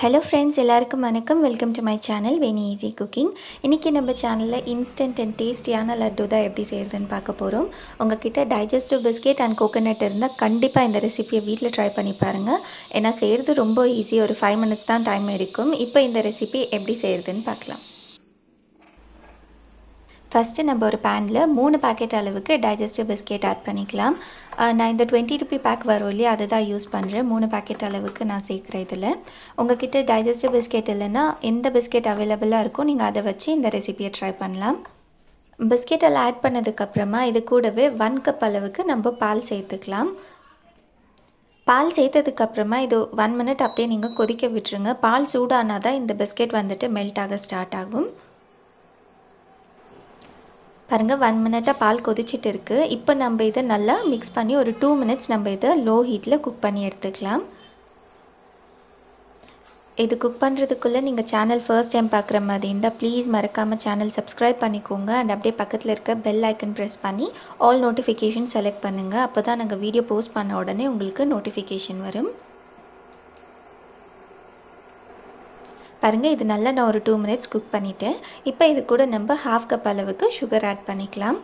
hello friends எல்லாருக்கும் வணக்கம் welcome to my channel Veni easy cooking இன்றைக்கி நம்ம சேனலில் இன்ஸ்டன்ட் அண்ட் டேஸ்டியான லட்டு தான் எப்படி செய்கிறதுன்னு பார்க்க போகிறோம் உங்ககிட்ட டைஜஸ்டிவ் பிஸ்கெட் அண்ட் கோகோனட் இருந்தால் கண்டிப்பாக இந்த ரெசிபியை வீட்டில் ட்ரை பண்ணி பாருங்கள் ஏன்னா செய்கிறது ரொம்ப ஈஸி ஒரு ஃபைவ் மினிட்ஸ் தான் டைம் எடுக்கும் இப்போ இந்த ரெசிபி எப்படி செய்கிறதுன்னு பார்க்கலாம் ஃபஸ்ட்டு நம்ம ஒரு பேனில் மூணு பேக்கெட் அளவுக்கு டைஜஸ்டிவ் பிஸ்கெட் ஆட் பண்ணிக்கலாம் நான் இந்த டுவெண்ட்டி ருபி பேக் வரும் இல்லையா அதை தான் யூஸ் பண்ணுறேன் மூணு பேக்கெட் அளவுக்கு நான் சேர்க்குறேன் இதில் உங்ககிட்ட டைஜஸ்டிவ் பிஸ்கெட் இல்லைன்னா எந்த பிஸ்கெட் அவைலபிளாக இருக்கோ நீங்கள் அதை வச்சு இந்த ரெசிபியை ட்ரை பண்ணலாம் பிஸ்கெட்டில் ஆட் பண்ணதுக்கப்புறமா இது கூடவே ஒன் கப் அளவுக்கு நம்ம பால் சேர்த்துக்கலாம் பால் சேர்த்ததுக்கப்புறமா இது ஒன் மினிட் அப்படியே நீங்கள் கொதிக்க விட்டுருங்க பால் சூடானால் தான் இந்த பிஸ்கெட் வந்துட்டு மெல்ட் ஆக ஸ்டார்ட் ஆகும் பாருங்கள் ஒன் மினிட்டாக பால் கொதிச்சிட்டு இருக்குது இப்போ நம்ம இதை நல்லா மிக்ஸ் பண்ணி ஒரு டூ மினிட்ஸ் நம்ம இதை லோ ஹீட்டில் குக் பண்ணி எடுத்துக்கலாம் இது குக் பண்ணுறதுக்குள்ளே நீங்கள் சேனல் ஃபர்ஸ்ட் டைம் பார்க்குற மாதிரி இருந்தால் ப்ளீஸ் மறக்காமல் சேனல் சப்ஸ்கிரைப் பண்ணிக்கோங்க அண்ட் அப்படியே பக்கத்தில் இருக்க பெல் ஐக்கன் ப்ரெஸ் பண்ணி ஆல் நோட்டிஃபிகேஷன் செலக்ட் பண்ணுங்கள் அப்போ தான் நாங்கள் வீடியோ போஸ்ட் பண்ண உடனே உங்களுக்கு நோட்டிஃபிகேஷன் வரும் பாருங்கள் இது நல்லா நான் ஒரு டூ மினிட்ஸ் குக் பண்ணிவிட்டேன் இப்போ இது கூட நம்ம ஹாஃப் கப் அளவுக்கு சுகர் ஆட் பண்ணிக்கலாம்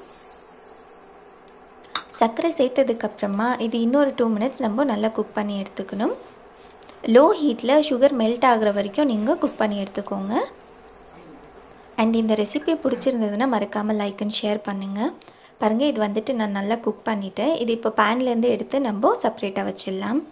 சர்க்கரை சேர்த்ததுக்கப்புறமா இது இன்னொரு டூ மினிட்ஸ் நம்ம நல்லா குக் பண்ணி எடுத்துக்கணும் லோ ஹீட்டில் சுகர் மெல்ட் ஆகிற வரைக்கும் நீங்கள் குக் பண்ணி எடுத்துக்கோங்க அண்ட் இந்த ரெசிபி பிடிச்சிருந்ததுன்னா மறக்காமல் லைக் அண்ட் ஷேர் பண்ணுங்கள் பாருங்கள் இது வந்துட்டு நான் நல்லா குக் பண்ணிவிட்டேன் இது இப்போ பேன்லேருந்து எடுத்து நம்ம செப்ரேட்டாக வச்சிடலாம்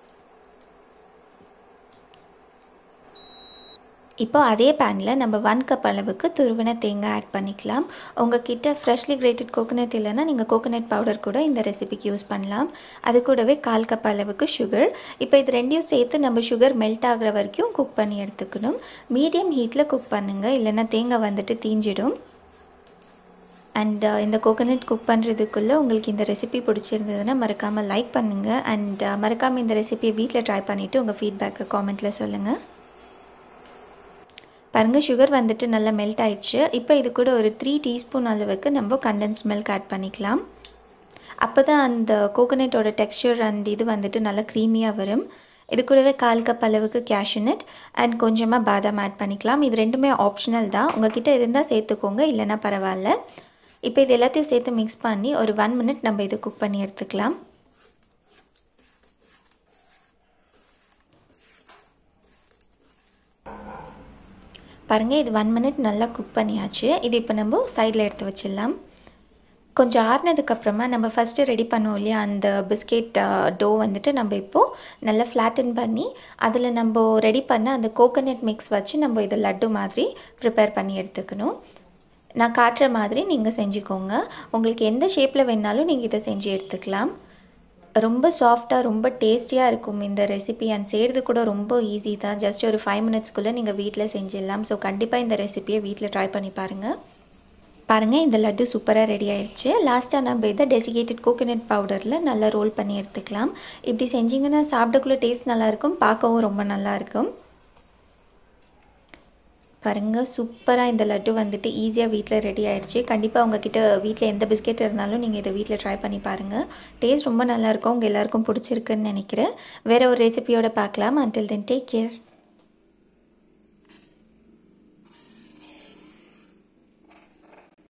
இப்போ அதே பேனில் நம்ம ஒன் கப் அளவுக்கு துருவின தேங்காய் ஆட் பண்ணிக்கலாம் உங்ககிட்ட ஃப்ரெஷ்லி கிரேட்டட் கோகோனட் இல்லைன்னா நீங்கள் கோகோனட் பவுடர் கூட இந்த ரெசிபிக்கு யூஸ் பண்ணலாம் அது கூடவே கால் கப் அளவுக்கு சுகர் இப்போ இது ரெண்டையும் சேர்த்து நம்ம சுகர் மெல்ட் ஆகிற வரைக்கும் குக் பண்ணி எடுத்துக்கணும் மீடியம் ஹீட்டில் குக் பண்ணுங்கள் இல்லைன்னா தேங்காய் வந்துட்டு தீஞ்சிடும் அண்ட் இந்த கோகோனட் குக் பண்ணுறதுக்குள்ளே உங்களுக்கு இந்த ரெசிபி பிடிச்சிருந்ததுன்னா மறக்காமல் லைக் பண்ணுங்கள் அண்ட் மறக்காமல் இந்த ரெசிபியை வீட்டில் ட்ரை பண்ணிவிட்டு உங்கள் ஃபீட்பேக்கை காமெண்ட்டில் சொல்லுங்கள் பாருங்கள் சுகர் வந்துட்டு நல்லா மெல்ட் ஆயிடுச்சு இப்போ இது கூட ஒரு த்ரீ டீஸ்பூன் அளவுக்கு நம்ம கண்டென்ஸ் மில்க் ஆட் பண்ணிக்கலாம் அப்போ தான் அந்த கோகோனட்டோட டெக்ஸ்டர் அண்ட் இது வந்துட்டு நல்லா க்ரீமியாக வரும் இது கூடவே கால் கப் அளவுக்கு கேஷ்யூநட் அண்ட் கொஞ்சமாக பாதாம் ஆட் பண்ணிக்கலாம் இது ரெண்டுமே ஆப்ஷனல் தான் உங்ககிட்ட இருந்தால் சேர்த்துக்கோங்க இல்லைனா பரவாயில்ல இப்போ இது எல்லாத்தையும் சேர்த்து மிக்ஸ் பண்ணி ஒரு ஒன் மினிட் நம்ம இது குக் பண்ணி எடுத்துக்கலாம் பாருங்கள் இது ஒன் மினிட் நல்லா குக் பண்ணியாச்சு இது இப்போ நம்ம சைடில் எடுத்து வச்சிடலாம் கொஞ்சம் ஆறுனதுக்கப்புறமா நம்ம ஃபஸ்ட்டு ரெடி பண்ணுவோம் இல்லையா அந்த பிஸ்கெட் டோ வந்துட்டு நம்ம இப்போது நல்லா ஃப்ளாட்டன் பண்ணி அதில் நம்ம ரெடி பண்ண அந்த கோகோனட் மிக்ஸ் வச்சு நம்ம இதை லட்டு மாதிரி ப்ரிப்பேர் பண்ணி எடுத்துக்கணும் நான் காட்டுற மாதிரி நீங்கள் செஞ்சுக்கோங்க உங்களுக்கு எந்த ஷேப்பில் வேணாலும் நீங்கள் இதை செஞ்சு எடுத்துக்கலாம் ரொம்ப சாஃப்டாக ரொம்ப டேஸ்டியாக இருக்கும் இந்த ரெசிபி அண்ட் செய்கிறது கூட ரொம்ப ஈஸி தான் ஜஸ்ட் ஒரு ஃபைவ் மினிட்ஸ்க்குள்ளே நீங்கள் வீட்டில் செஞ்சிடலாம் ஸோ கண்டிப்பாக இந்த ரெசிபியை வீட்டில் ட்ரை பண்ணி பாருங்கள் பாருங்கள் இந்த லட்டு சூப்பராக ரெடி ஆயிடுச்சு லாஸ்ட்டாக நம்ம இதை டெசிகேட்டட் கோகோனட் பவுடரில் நல்லா ரோல் பண்ணி எடுத்துக்கலாம் இப்படி செஞ்சிங்கன்னா சாப்பிடக்குள்ளே டேஸ்ட் நல்லாயிருக்கும் பார்க்கவும் ரொம்ப நல்லாயிருக்கும் பாருங்கள் சூப்பராக இந்த லட்டு வந்துட்டு ஈஸியாக வீட்டில் ரெடி ஆகிடுச்சு கண்டிப்பாக உங்ககிட்ட வீட்டில் எந்த பிஸ்கெட் இருந்தாலும் நீங்கள் இதை வீட்டில் ட்ரை பண்ணி பாருங்கள் டேஸ்ட் ரொம்ப நல்லாயிருக்கும் உங்கள் எல்லாருக்கும் பிடிச்சிருக்குன்னு நினைக்கிறேன் வேறு ஒரு ரெசிபியோட பார்க்கலாம் அன்டில் தென் டேக் கேர்